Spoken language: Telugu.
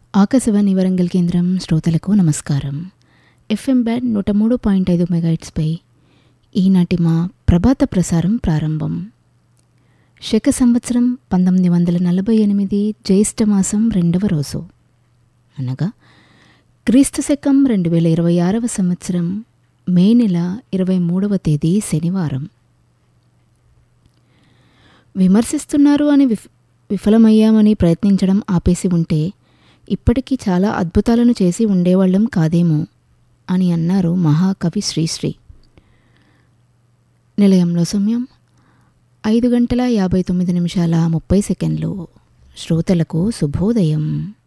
ఆకాశవాణి వరంగల్ కేంద్రం శ్రోతలకు నమస్కారం ఎఫ్ఎం బ్యాండ్ నూట మూడు పాయింట్ ఐదు మెగాయిట్స్పై ఈనాటి మా ప్రభాత ప్రసారం ప్రారంభం శక సంవత్సరం పంతొమ్మిది వందల నలభై ఎనిమిది జ్యేష్ఠ మాసం రెండవ రోజు అనగా క్రీస్తు శకం రెండు వేల ఇరవై ఆరవ సంవత్సరం మే నెల ఇరవై మూడవ తేదీ శనివారం విమర్శిస్తున్నారు అని విఫ్ విఫలమయ్యామని ప్రయత్నించడం ఆపేసి ఉంటే ఇప్పటికీ చాలా అద్భుతాలను చేసి ఉండేవాళ్ళం కాదేమో అని అన్నారు మహాకవి శ్రీశ్రీ నిలయంలో సమయం ఐదు గంటల యాభై తొమ్మిది నిమిషాల ముప్పై సెకండ్లు శ్రోతలకు శుభోదయం